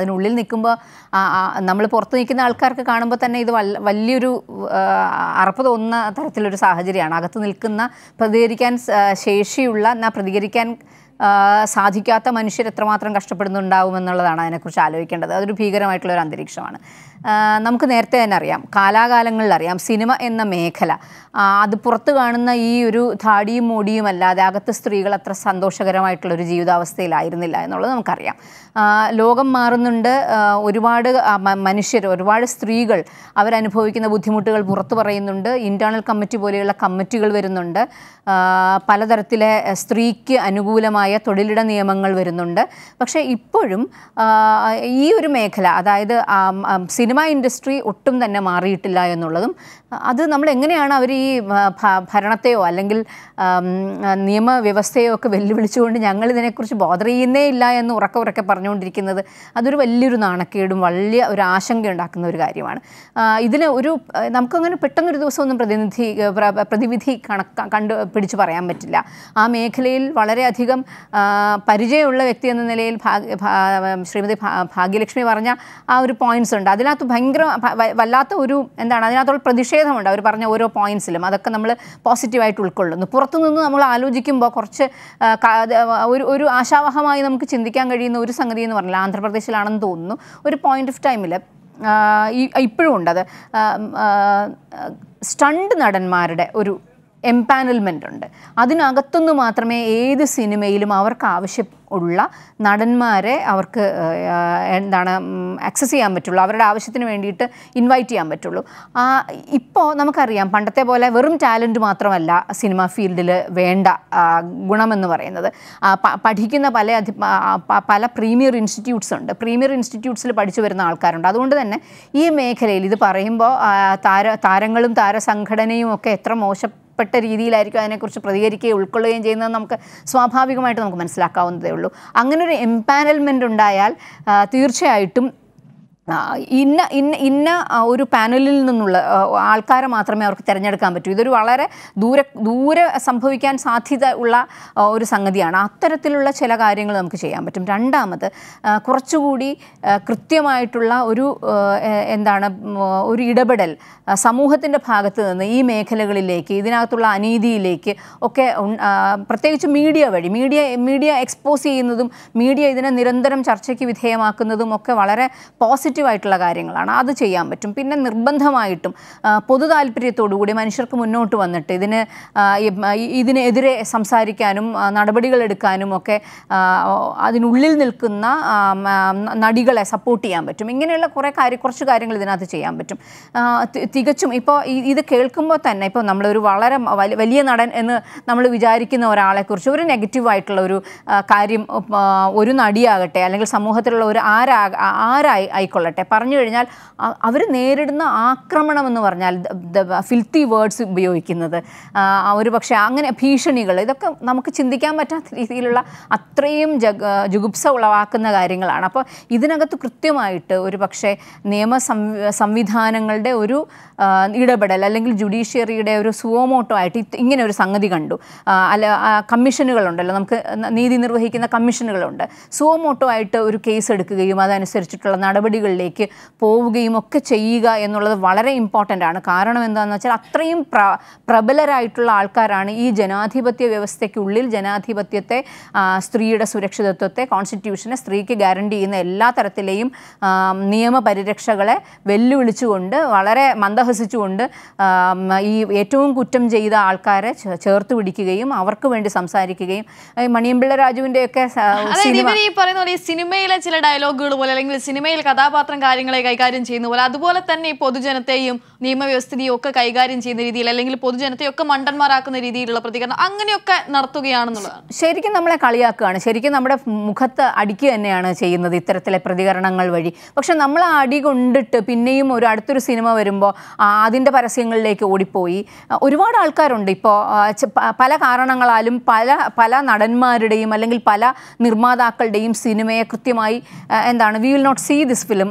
അതിനുള്ളിൽ നിൽക്കുമ്പോൾ നമ്മൾ പുറത്ത് നിൽക്കുന്ന ആൾക്കാർക്ക് കാണുമ്പോൾ തന്നെ ഇത് വല്ല വലിയൊരു ആ, അറപ്പ് തോന്നുന്ന തരത്തിലൊരു സാഹചര്യമാണ് അകത്ത് നിൽക്കുന്ന പ്രതികരിക്കാൻ സ- ശേഷിയുള്ള എന്നാൽ പ്രതികരിക്കാൻ ആ, സാധിക്കാത്ത മനുഷ്യർ എത്രമാത്രം കഷ്ടപ്പെടുന്നുണ്ടാവും എന്നുള്ളതാണ് അതിനെക്കുറിച്ച് ആലോചിക്കേണ്ടത് അതൊരു ഭീകരമായിട്ടുള്ള ഒരു അന്തരീക്ഷമാണ് ആ, നമുക്ക് നേരത്തെ തന്നെ അറിയാം കാലാകാലങ്ങളിൽ അറിയാം സിനിമ എന്ന മേഖല ആ, അത് പുറത്ത് കാണുന്ന ഈ ഒരു ധാടിയും മോടിയും അല്ലാതെ അകത്ത് സ്ത്രീകൾ അത്ര സന്തോഷകരമായിട്ടുള്ള ഒരു ജീവിതാവസ്ഥയിലായിരുന്നില്ല എന്നുള്ളത് നമുക്കറിയാം ആ, ലോകം മാറുന്നുണ്ട് ആ, ഒരുപാട് ആ, മ- മനുഷ്യർ ഒരുപാട് സ്ത്രീകൾ അവരനുഭവിക്കുന്ന ബുദ്ധിമുട്ടുകൾ പുറത്തു പറയുന്നുണ്ട് ഇൻറ്റേർണൽ കമ്മിറ്റി പോലെയുള്ള കമ്മിറ്റികൾ വരുന്നുണ്ട് ആ, പലതരത്തിലെ സ്ത്രീക്ക് അനുകൂലമായ തൊഴിലിട നിയമങ്ങൾ വരുന്നുണ്ട് പക്ഷേ ഇപ്പോഴും ആ, ഈ ഒരു മേഖല അതായത് ആം, ആം, സിനിമ ഇൻഡസ്ട്രി ഒട്ടും തന്നെ മാറിയിട്ടില്ല എന്നുള്ളതും അത് നമ്മൾ എങ്ങനെയാണ് അവർ ഈ ആ, ഭ- ഭരണത്തെയോ അല്ലെങ്കിൽ ആം, ആ, നിയമവ്യവസ്ഥയോ ഒക്കെ വെല്ലുവിളിച്ചുകൊണ്ട് ഞങ്ങൾ ഇതിനെക്കുറിച്ച് ബോധർ ചെയ്യുന്നേ ഇല്ല എന്ന് ഉറക്കെ ഉറക്കെ പറഞ്ഞുകൊണ്ടിരിക്കുന്നത് അതൊരു വലിയൊരു നാണക്കേടും വലിയ ഒരു ആശങ്ക ഉണ്ടാക്കുന്ന ഒരു കാര്യമാണ് ആ, ഇതിന് ഒരു ആ, നമുക്കങ്ങനെ പെട്ടെന്നൊരു ദിവസം ഒന്നും പ്രതിനിധി പ്ര- പ്രതിവിധി കണക്ക കണ്ടു പിടിച്ചു പറയാൻ പറ്റില്ല ആ മേഖലയിൽ വളരെയധികം ആ, പരിചയമുള്ള വ്യക്തി എന്ന നിലയിൽ ഭാഗ്യ ഭാ- ശ്രീമതി ഭാ- ഭാഗ്യലക്ഷ്മി പറഞ്ഞ ആ ഒരു പോയിന്റ്സ് ഉണ്ട് അതിനകത്ത് ഭയങ്കര ഭ- വ- വല്ലാത്ത ഒരു എന്താണ് അതിനകത്തുള്ള പ്രതിഷേധമുണ്ട് അവർ പറഞ്ഞ ഓരോ പോയിന്റ്സിലും അതൊക്കെ നമ്മൾ പോസിറ്റീവായിട്ട് ഉൾക്കൊള്ളുന്നു പുറത്തുനിന്ന് നമ്മൾ ആലോചിക്കുമ്പോൾ കുറച്ച് ആ, ക- അത് ഒരു ഒരു ആശാവഹമായി നമുക്ക് ചിന്തിക്കാൻ കഴിയുന്ന ഒരു സംഗതി എന്ന് പറഞ്ഞാൽ ആന്ധ്രാപ്രദേശിലാണെന്ന് തോന്നുന്നു ഒരു പോയിന്റ് ഓഫ് ടൈമിൽ ഇപ്പോഴും ഉണ്ട് അത് സ്റ്റണ്ട് നടന്മാരുടെ ഒരു എംപാനൽമെൻ്റ് ഉണ്ട് അതിനകത്തുനിന്ന് മാത്രമേ ഏത് സിനിമയിലും അവർക്ക് ആവശ്യം ഉള്ള നടന്മാരെ അവർക്ക് ആ, എന്താണ് ആക്സസ് ചെയ്യാൻ പറ്റുള്ളൂ അവരുടെ ആവശ്യത്തിന് വേണ്ടിയിട്ട് ഇൻവൈറ്റ് ചെയ്യാൻ പറ്റുള്ളൂ ആ, ഇപ്പോൾ നമുക്കറിയാം പണ്ടത്തെ പോലെ വെറും ടാലൻറ്റ് മാത്രമല്ല സിനിമ ഫീൽഡിൽ വേണ്ട ആ, ഗുണമെന്ന് പറയുന്നത് ആ, പ- പഠിക്കുന്ന പല അധി ആ, പ- പല പ്രീമിയർ ഇൻസ്റ്റിറ്റ്യൂട്ട്സ് ഉണ്ട് പ്രീമിയർ ഇൻസ്റ്റിറ്റ്യൂട്ട്സിൽ പഠിച്ചു വരുന്ന ആൾക്കാരുണ്ട് അതുകൊണ്ട് തന്നെ ഈ മേഖലയിൽ ഇത് പറയുമ്പോൾ ആ, താര താരങ്ങളും താരസംഘടനയും ഒക്കെ എത്ര മോശം പ്പെട്ട രീതിയിലായിരിക്കും അതിനെക്കുറിച്ച് പ്രതികരിക്കുകയും ഉൾക്കൊള്ളുകയും ചെയ്യുന്നത് നമുക്ക് സ്വാഭാവികമായിട്ട് നമുക്ക് മനസ്സിലാക്കാവുന്നതേ ഉള്ളൂ അങ്ങനെ ഒരു എംപാനൽമെൻ്റ് ഉണ്ടായാൽ ആ, തീർച്ചയായിട്ടും ആ, ഇന്ന ഇന്ന ഇന്ന ആ, ഒരു പാനലിൽ നിന്നുള്ള ആ, ആൾക്കാരെ മാത്രമേ അവർക്ക് തിരഞ്ഞെടുക്കാൻ പറ്റൂ ഇതൊരു വളരെ ദൂരെ ദൂരെ സംഭവിക്കാൻ സാധ്യത ഉള്ള ആ, ഒരു സംഗതിയാണ് അത്തരത്തിലുള്ള ചില കാര്യങ്ങൾ നമുക്ക് ചെയ്യാൻ പറ്റും രണ്ടാമത് ആ, കുറച്ചുകൂടി ആ, കൃത്യമായിട്ടുള്ള ഒരു ആ, എ- എന്താണ് ഉം, ഒരു ഇടപെടൽ സമൂഹത്തിൻ്റെ ഭാഗത്ത് നിന്ന് ഈ മേഖലകളിലേക്ക് ഇതിനകത്തുള്ള അനീതിയിലേക്ക് ഒക്കെ ഉൺ- ആ, പ്രത്യേകിച്ച് മീഡിയ വഴി മീഡിയ മീഡിയ എക്സ്പോസ് ചെയ്യുന്നതും മീഡിയ ഇതിനെ നിരന്തരം ചർച്ചയ്ക്ക് വിധേയമാക്കുന്നതും ഒക്കെ വളരെ പോസിറ്റീവായിട്ടുള്ള കാര്യങ്ങളാണ് അത് ചെയ്യാൻ പറ്റും പിന്നെ നിർബന്ധമായിട്ടും ആ, പൊതു താല്പര്യത്തോടുകൂടി മനുഷ്യർക്ക് മുന്നോട്ട് വന്നിട്ട് ഇതിന് ആ, ഈ- ഈ- ഇതിനെതിരെ സംസാരിക്കാനും ആ, നടപടികൾ എടുക്കാനും ഒക്കെ ആ, അതിനുള്ളിൽ നിൽക്കുന്ന ആ, മ- നടികളെ സപ്പോർട്ട് ചെയ്യാൻ പറ്റും ഇങ്ങനെയുള്ള കുറേ കാര്യം കുറച്ച് കാര്യങ്ങൾ ഇതിനകത്ത് ചെയ്യാൻ പറ്റും ആ, തി- തികച്ചും ഇപ്പോൾ ഇത് കേൾക്കുമ്പോൾ തന്നെ ഇപ്പോൾ നമ്മളൊരു വളരെ മ- വലി- വലിയ നടൻ എന്ന് നമ്മൾ വിചാരിക്കുന്ന ഒരാളെക്കുറിച്ച് ഒരു നെഗറ്റീവായിട്ടുള്ള ഒരു ആ, കാര്യം ആ, ഒരു നടിയാകട്ടെ അല്ലെങ്കിൽ സമൂഹത്തിലുള്ള ഒരു ആരാ ആരായി ആയിക്കൊള്ളട്ടെ പറഞ്ഞു കഴിഞ്ഞാൽ അവർ നേരിടുന്ന ആക്രമണം എന്ന് പറഞ്ഞാൽ ഫിൽത്തി വേർഡ്സ് ഉപയോഗിക്കുന്നത് ആ, ഒരു പക്ഷേ അങ്ങനെ ഭീഷണികൾ ഇതൊക്കെ നമുക്ക് ചിന്തിക്കാൻ പറ്റാത്ത രീതിയിലുള്ള അത്രയും ജഗ ജുഗുപ്സ ഉളവാക്കുന്ന കാര്യങ്ങളാണ് അപ്പോൾ ഇതിനകത്ത് കൃത്യമായിട്ട് ഒരു പക്ഷേ നിയമ സംവി- സംവിധാനങ്ങളുടെ ഒരു ആ, ഇടപെടൽ അല്ലെങ്കിൽ ജുഡീഷ്യറിയുടെ ഒരു സുവോമോട്ടോ ആയിട്ട് ഇത് ഇങ്ങനെ ഒരു സംഗതി കണ്ടു ആ, അല്ല ആ, കമ്മീഷനുകളുണ്ടല്ലോ നമുക്ക് ന- നീതി നിർവഹിക്കുന്ന കമ്മീഷനുകളുണ്ട് സുവോമോട്ടോ ആയിട്ട് ഒരു കേസ് എടുക്കുകയും അതനുസരിച്ചിട്ടുള്ള നടപടികളിലേക്ക് പോവുകയും ഒക്കെ ചെയ്യുക എന്നുള്ളത് വളരെ ഇമ്പോർട്ടൻ്റ് ആണ് കാരണം എന്താണെന്ന് വെച്ചാൽ അത്രയും പ്ര പ്രബലരായിട്ടുള്ള ആൾക്കാരാണ് ഈ ജനാധിപത്യ വ്യവസ്ഥയ്ക്കുള്ളിൽ ജനാധിപത്യത്തെ ആ, സ്ത്രീയുടെ സുരക്ഷിതത്വത്തെ കോൺസ്റ്റിറ്റ്യൂഷനെ സ്ത്രീക്ക് ഗ്യാരണ്ടി ചെയ്യുന്ന എല്ലാ തരത്തിലെയും ആ, നിയമപരിരക്ഷകളെ വെല്ലുവിളിച്ചുകൊണ്ട് വളരെ മന്ദഹസിച്ചുകൊണ്ട് ആ, ഈ ഏറ്റവും കുറ്റം ചെയ്ത ആൾക്കാരെ ചേ- ചേർത്ത് പിടിക്കുകയും അവർക്ക് വേണ്ടി സംസാരിക്കുകയും ഈ മണിയമ്പിള്ള രാജുവിൻ്റെയൊക്കെ അതായത് സിനിമ ഇവർ ഈ പറയുന്ന പോലെ ഈ സിനിമയിലെ ചില ഡയലോഗുകൾ പോലെ അല്ലെങ്കിൽ സിനിമയിൽ കഥാപാത്രം കാര്യങ്ങളെ കൈകാര്യം ചെയ്യുന്ന പോലെ അതുപോലെ തന്നെ ഈ പൊതുജനത്തെയും നിയമവ്യവസ്ഥിതിയും ഒക്കെ കൈകാര്യം ചെയ്യുന്ന രീതിയിൽ അല്ലെങ്കിൽ പൊതുജനത്തെയും ഒക്കെ മണ്ടന്മാരാക്കുന്ന രീതിയിലുള്ള പ്രതികരണം അങ്ങനെയൊക്കെ നടത്തുകയാണെന്നുള്ളതാണ് ശരിക്കും നമ്മളെ കളിയാക്കുകയാണ് ശരിക്കും നമ്മുടെ മുഖത്ത് അടിക്കുക തന്നെയാണ് ചെയ്യുന്നത് ഇത്തരത്തിലെ പ്രതികരണങ്ങൾ വഴി പക്ഷെ നമ്മൾ ആ അടി കൊണ്ടിട്ട് പിന്നെയും ഒരു അടുത്തൊരു സിനിമ വരുമ്പോൾ അതിൻ്റെ പരസ്യങ്ങളിലേക്ക് ഓടിപ്പോയി ആ, ഒരുപാട് ആൾക്കാരുണ്ട് ഇപ്പോൾ പല കാരണങ്ങളാലും പല പല നടന്മാരുടെയും അല്ലെങ്കിൽ പല നിർമ്മാതാക്കളുടെയും സിനിമയെ കൃത്യമായി ആ, എന്താണ് we will not see this film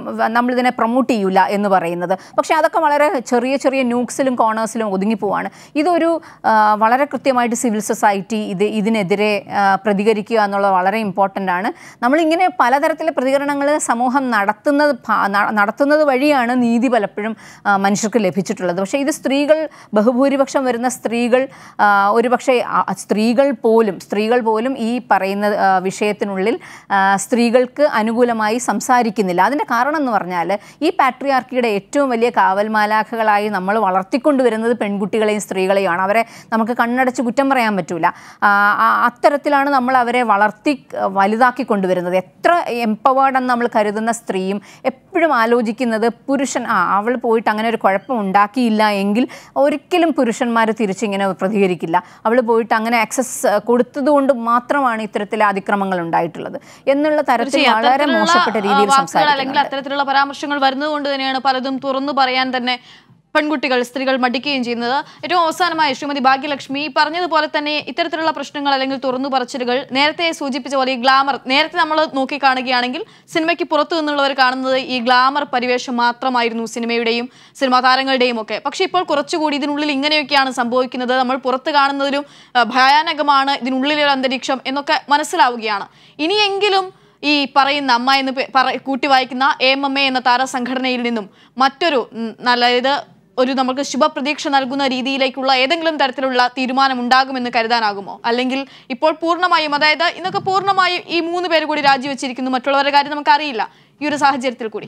നമ്മളിതിനെ പ്രൊമോട്ട് ചെയ്യില്ല എന്ന് പറയുന്നത് പക്ഷേ അതൊക്കെ വളരെ ചെറിയ ചെറിയ ന്യൂക്സിലും കോർണേഴ്സിലും ഒതുങ്ങിപ്പോവാണ് ഇതൊരു ആ, വളരെ കൃത്യമായിട്ട് സിവിൽ സൊസൈറ്റി ഇത് ഇതിനെതിരെ ആ, പ്രതികരിക്കുക എന്നുള്ളത് വളരെ ഇമ്പോർട്ടൻ്റ് ആണ് നമ്മളിങ്ങനെ പലതരത്തിലെ പ്രതികരണങ്ങൾ സമൂഹം നടത്തുന്നത് ഭ- ന- നടത്തുന്നത് വഴിയാണ് നീതി പലപ്പോഴും ആ, മനുഷ്യർക്ക് ലഭിച്ചിട്ടുള്ളത് പക്ഷേ ഇത് സ്ത്രീകൾ ബഹുഭൂരിപക്ഷം വരുന്ന സ്ത്രീകൾ ആ, ഒരുപക്ഷെ ആ, സ്ത്രീകൾ പോലും സ്ത്രീകൾ പോലും ഈ പറയുന്ന ആ, വിഷയത്തിനുള്ളിൽ ആ, സ്ത്രീകൾക്ക് അനുകൂലമായി സംസാരിക്കുന്നില്ല അതിൻ്റെ കാരണം എന്ന് പറഞ്ഞാൽ ഈ പാട്രിയാർക്കിയുടെ ഏറ്റവും വലിയ കാവൽമാലാഖകളായി നമ്മൾ വളർത്തിക്കൊണ്ടുവരുന്നത് പെൺകുട്ടികളെയും സ്ത്രീകളെയുമാണ് അവരെ നമുക്ക് കണ്ണടച്ച് കുറ്റം പറയാൻ പറ്റൂല ആ, ആ, അത്തരത്തിലാണ് നമ്മൾ അവരെ വളർത്തി ആ, വലുതാക്കി കൊണ്ടുവരുന്നത് എത്ര എംപവേർഡ് എന്ന് നമ്മൾ കരുതുന്ന സ്ത്രീയും എപ്പോഴും ആലോചിക്കുന്നത് പുരുഷൻ ആ അവൾ പോയിട്ട് അങ്ങനെ ഒരു കുഴപ്പം ഉണ്ടാക്കിയില്ല എങ്കിൽ ഒരിക്കലും പുരുഷന്മാർ തിരിച്ചിങ്ങനെ പ്രതികരിക്കില്ല അവൾ പോയിട്ട് അങ്ങനെ ആക്സസ് കൊടുത്തതുകൊണ്ട് മാത്രമാണ് ഇത്തരത്തിലെ അതിക്രമങ്ങൾ ഉണ്ടായിട്ടുള്ളത് എന്നുള്ള തരത്തിൽ തീർച്ചയായും വളരെ അത്തരത്തിലുള്ള, മോശപ്പെട്ട ആ, രീതിയിൽ വാക്കുകൾ അല്ലെങ്കിൽ സംസാരിക്കുന്നുണ്ട് അത്തരത്തിലുള്ള പരാമർശങ്ങൾ വരുന്നതുകൊണ്ട് തന്നെയാണ് പലതും തുറന്നു പറയാൻ തന്നെ പെൺകുട്ടികൾ സ്ത്രീകൾ മടിക്കുകയും ചെയ്യുന്നത് ഏറ്റവും അവസാനമായി ശ്രീമതി ഭാഗ്യലക്ഷ്മി ഈ പറഞ്ഞതുപോലെ തന്നെ ഇത്തരത്തിലുള്ള പ്രശ്നങ്ങൾ അല്ലെങ്കിൽ തുറന്നു പറച്ചിലുകൾ നേരത്തെ സൂചിപ്പിച്ച പോലെ ഈ ഗ്ലാമർ നേരത്തെ നമ്മൾ നോക്കി കാണുകയാണെങ്കിൽ സിനിമയ്ക്ക് പുറത്തു നിന്നുള്ളവർ കാണുന്നത് ഈ ഗ്ലാമർ പരിവേഷം മാത്രമായിരുന്നു സിനിമയുടെയും സിനിമാ താരങ്ങളുടെയും ഒക്കെ പക്ഷേ ഇപ്പോൾ കുറച്ചുകൂടി ഇതിനുള്ളിൽ ഇങ്ങനെയൊക്കെയാണ് സംഭവിക്കുന്നത് നമ്മൾ പുറത്ത് കാണുന്നതിലും ആ, ഭയാനകമാണ് ഇതിനുള്ളിലെ ഒരു അന്തരീക്ഷം എന്നൊക്കെ മനസ്സിലാവുകയാണ് ഇനിയെങ്കിലും ഈ പറയുന്ന അമ്മ എന്ന് പേ- പറ- കൂട്ടി വായിക്കുന്ന എ എം എം എ എന്ന താരസംഘടനയിൽ നിന്നും മറ്റൊരു ഉം, നല്ല ഇത് ഒരു നമുക്ക് ശുഭപ്രതീക്ഷ നൽകുന്ന രീതിയിലേക്കുള്ള ഏതെങ്കിലും തരത്തിലുള്ള തീരുമാനം ഉണ്ടാകുമെന്ന് കരുതാനാകുമോ അല്ലെങ്കിൽ ഇപ്പോൾ പൂർണ്ണമായും അതായത് ഇന്നൊക്കെ പൂർണ്ണമായും ഈ മൂന്ന് പേര് കൂടി രാജിവെച്ചിരിക്കുന്നു മറ്റുള്ളവരുടെ കാര്യം നമുക്കറിയില്ല ഈ ഒരു സാഹചര്യത്തിൽ കൂടി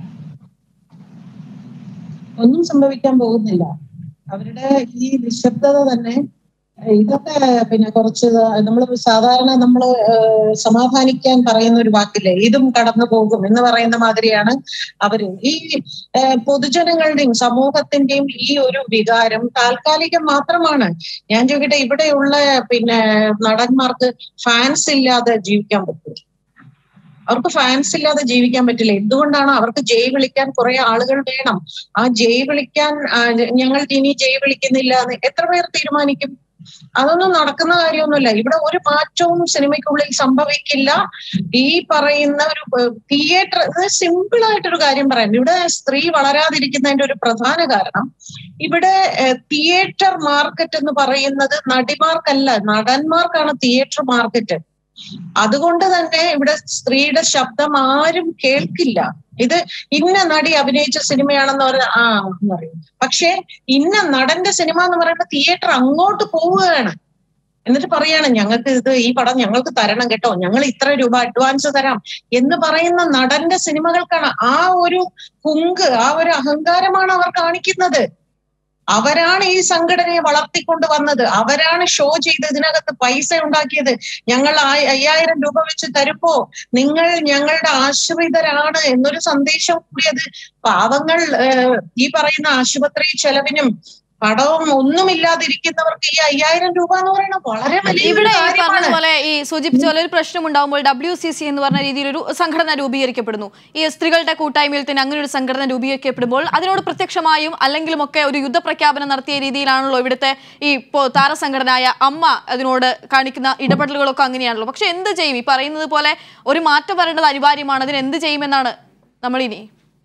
ഒന്നും സംഭവിക്കാൻ പോകുന്നില്ല അവരുടെ ഈ നിശബ്ദത തന്നെ ഏഹ് ഇതൊക്കെ പിന്നെ കുറച്ച് നമ്മൾ സാധാരണ നമ്മൾ സമാധാനിക്കാൻ പറയുന്ന ഒരു വാക്കില്ലേ ഇതും കടന്നു പോകും എന്ന് പറയുന്ന മാതിരിയാണ് അവര് ഈ ഏഹ് പൊതുജനങ്ങളുടെയും സമൂഹത്തിന്റെയും ഈ ഒരു വികാരം താൽക്കാലികം മാത്രമാണ് ഞാൻ ചോദിക്കട്ടെ ഇവിടെയുള്ള പിന്നെ നടന്മാർക്ക് ഫാൻസ് ഇല്ലാതെ ജീവിക്കാൻ പറ്റും അവർക്ക് ഫാൻസ് ഇല്ലാതെ ജീവിക്കാൻ പറ്റില്ല എന്തുകൊണ്ടാണ് അവർക്ക് ജയ് വിളിക്കാൻ കുറെ ആളുകൾ വേണം ആ ജയ് വിളിക്കാൻ ആ, ഞങ്ങൾ ഇനി ജയ് വിളിക്കുന്നില്ല എന്ന് എത്ര പേർ തീരുമാനിക്കും അതൊന്നും നടക്കുന്ന കാര്യമൊന്നുമില്ല ഇവിടെ ഒരു മാറ്റവും സിനിമയ്ക്കുള്ളിൽ സംഭവിക്കില്ല ഈ പറയുന്ന ഒരു തിയേറ്റർ സിമ്പിൾ ആയിട്ടൊരു കാര്യം പറയാം ഇവിടെ സ്ത്രീ വളരാതിരിക്കുന്നതിന്റെ ഒരു പ്രധാന കാരണം ഇവിടെ തിയേറ്റർ മാർക്കറ്റ് എന്ന് പറയുന്നത് നടിമാർക്കല്ല നടന്മാർക്കാണ് തിയേറ്റർ മാർക്കറ്റ് അതുകൊണ്ട് തന്നെ ഇവിടെ സ്ത്രീയുടെ ശബ്ദം ആരും കേൾക്കില്ല ഇത് ഇന്ന നടി അഭിനയിച്ച സിനിമയാണെന്ന് പറഞ്ഞ ആ എന്ന് പറയും പക്ഷെ ഇന്ന നടന്റെ സിനിമ എന്ന് പറയുമ്പോൾ തിയേറ്റർ അങ്ങോട്ട് പോവുകയാണ് എന്നിട്ട് പറയാണ് ഞങ്ങൾക്ക് ഇത് ഈ പടം ഞങ്ങൾക്ക് തരണം കേട്ടോ ഞങ്ങൾ ഇത്ര രൂപ അഡ്വാൻസ് തരാം എന്ന് പറയുന്ന നടന്റെ സിനിമകൾക്കാണ് ആ ഒരു കുങ്ക് ആ ഒരു അഹങ്കാരമാണ് അവർ കാണിക്കുന്നത് അവരാണ് ഈ സംഘടനയെ വളർത്തിക്കൊണ്ട് വന്നത് അവരാണ് ഷോ ചെയ്ത് ഇതിനകത്ത് പൈസ ഉണ്ടാക്കിയത് ഞങ്ങൾ ആ- അയ്യായിരം രൂപ വെച്ച് തരുമ്പോ നിങ്ങൾ ഞങ്ങളുടെ ആശ്രിതരാണ് എന്നൊരു സന്ദേശം കൂടി അത് പാവങ്ങൾ ഏഹ്, ഈ പറയുന്ന ആശുപത്രി ചെലവിനും പടവും ഒന്നുമില്ലാതിരിക്കുന്നവർക്ക് ഈ അയ്യായിരം രൂപ എന്ന് പറയുന്നത് വളരെ വലിയ ഇവിടെ ഈ കാര്യമാണ് പറഞ്ഞതുപോലെ ഈ സൂചിപ്പിച്ച പോലെ ഒരു പ്രശ്നം ഉണ്ടാകുമ്പോൾ ഡബ്ല്യു സി സി എന്ന് പറഞ്ഞ രീതിയിൽ ഒരു സംഘടന രൂപീകരിക്കപ്പെടുന്നു ഈ സ്ത്രീകളുടെ കൂട്ടായ്മയിൽ തന്നെ അങ്ങനെ ഒരു സംഘടന രൂപീകരിക്കപ്പെടുമ്പോൾ അതിനോട് പ്രത്യക്ഷമായും അല്ലെങ്കിലും ഒക്കെ ഒരു യുദ്ധപ്രഖ്യാപനം നടത്തിയ രീതിയിലാണല്ലോ ഇവിടുത്തെ ഈ ഇപ്പോൾ താരസംഘടനയായ അമ്മ അതിനോട് കാണിക്കുന്ന ഇടപെടലുകളൊക്കെ അങ്ങനെയാണല്ലോ പക്ഷെ എന്ത് ചെയ്യും ഈ പറയുന്നത് പോലെ ഒരു മാറ്റം വരേണ്ടത് അനിവാര്യമാണ് അതിന് എന്ത് ചെയ്യുമെന്നാണ് നമ്മളിനി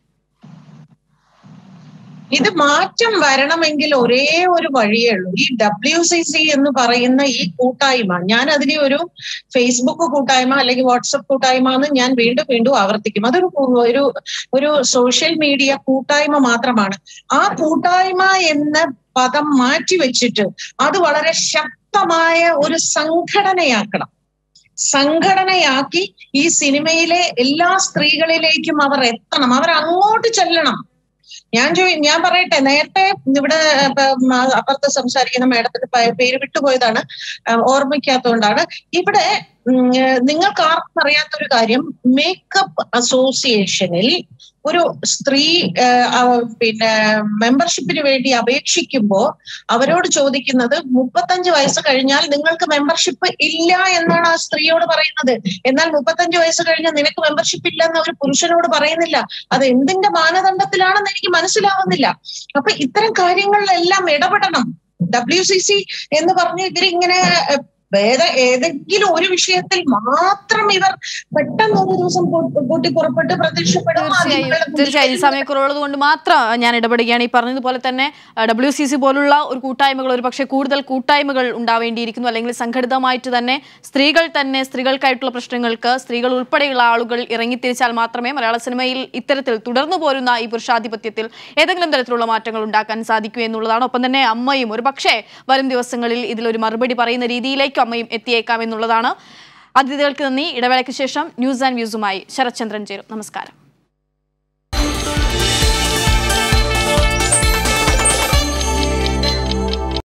ഇത് മാറ്റം വരണമെങ്കിൽ ഒരേ ഒരു വഴിയേ ഉള്ളൂ ഈ ഡബ്ല്യു സി സി എന്ന് പറയുന്ന ഈ കൂട്ടായ്മ ഞാൻ അതിനെ ഒരു ഫേസ്ബുക്ക് കൂട്ടായ്മ അല്ലെങ്കിൽ വാട്സപ്പ് കൂട്ടായ്മ എന്ന് ഞാൻ വീണ്ടും വീണ്ടും ആവർത്തിക്കും അതൊരു കൂ- ഒരു ഒരു സോഷ്യൽ മീഡിയ കൂട്ടായ്മ മാത്രമാണ് ആ കൂട്ടായ്മ എന്ന പദം മാറ്റി വെച്ചിട്ട് അത് വളരെ ശക്തമായ ഒരു സംഘടനയാക്കണം സംഘടനയാക്കി ഈ സിനിമയിലെ എല്ലാ സ്ത്രീകളിലേക്കും അവർ എത്തണം അവർ അങ്ങോട്ട് ചെല്ലണം ഞാൻ ചോദി ഞാൻ പറയട്ടെ നേരത്തെ ഇവിടെ ഇപ്പം അപ്പുറത്ത് സംസാരിക്കുന്ന മേഡത്തിന്റെ പേ- പേര് വിട്ടുപോയതാണ് ആ, ഓർമ്മിക്കാത്തതുകൊണ്ടാണ് ഇവിടെ ഉം, ഏഹ്, നിങ്ങൾക്ക് ആർക്കും അറിയാത്തൊരു കാര്യം മേക്കപ്പ് അസോസിയേഷനിൽ ഒരു സ്ത്രീ ഏഹ്, ആ, പിന്നെ മെമ്പർഷിപ്പിന് വേണ്ടി അപേക്ഷിക്കുമ്പോൾ അവരോട് ചോദിക്കുന്നത് മുപ്പത്തഞ്ച് വയസ്സ് കഴിഞ്ഞാൽ നിങ്ങൾക്ക് മെമ്പർഷിപ്പ് ഇല്ല എന്നാണ് ആ സ്ത്രീയോട് പറയുന്നത് എന്നാൽ മുപ്പത്തഞ്ച് വയസ്സ് കഴിഞ്ഞാൽ നിനക്ക് മെമ്പർഷിപ്പ് ഇല്ല എന്ന് ഒരു പുരുഷനോട് പറയുന്നില്ല അത് എന്തിന്റെ മാനദണ്ഡത്തിലാണെന്ന് എനിക്ക് മനസ്സിലാവുന്നില്ല അപ്പൊ ഇത്തരം കാര്യങ്ങളിലെല്ലാം ഇടപെടണം ഡബ്ല്യു സി സി എന്ന് പറഞ്ഞ് ഇവരിങ്ങനെ ഏഹ്, വേറെ ഏതെങ്കിലും ഒരു വിഷയത്തിൽ മാത്രം ഇവർ പെട്ടെന്ന് ഒരു ദിവസം പൊ- പൊട്ടി പുറപ്പെട്ട് പ്രത്യക്ഷപ്പെടും തീർച്ചയായും മാധ്യമങ്ങളുടെ തീർച്ചയായും ഈ സമയക്കുറവുള്ളത് കൊണ്ട് മാത്രം ഞാൻ ഇടപെടുകയാണ് ഈ പറഞ്ഞതുപോലെ തന്നെ ഡബ്ല്യു സി സി പോലുള്ള ഒരു കൂട്ടായ്മകൾ ഒരു പക്ഷേ കൂടുതൽ കൂട്ടായ്മകൾ ഉണ്ടാവേണ്ടിയിരിക്കുന്നു അല്ലെങ്കിൽ സംഘടിതമായിട്ട് തന്നെ സ്ത്രീകൾ തന്നെ സ്ത്രീകൾക്കായിട്ടുള്ള പ്രശ്നങ്ങൾക്ക് സ്ത്രീകൾ ഉൾപ്പെടെയുള്ള ആളുകൾ ഇറങ്ങിത്തിരിച്ചാൽ മാത്രമേ മലയാള സിനിമയിൽ ഇത്തരത്തിൽ തുടർന്നു പോരുന്ന ഈ പുരുഷാധിപത്യത്തിൽ ഏതെങ്കിലും തരത്തിലുള്ള മാറ്റങ്ങൾ ഉണ്ടാക്കാൻ സാധിക്കൂ എന്നുള്ളതാണ് ഒപ്പം തന്നെ അമ്മയും ഒരു പക്ഷേ വരും ദിവസങ്ങളിൽ ഇതിലൊരു മറുപടി പറയുന്ന രീതിയിലേക്കും അമ്മയും എത്തിയേക്കാം എന്നുള്ളതാണ് അതിഥികൾക്ക് നന്ദി ഇടവേളയ്ക്ക് ശേഷം ന്യൂസ് ആൻഡ് വ്യൂസുമായി ശരത്ചന്ദ്രൻ ചേരും നമസ്കാരം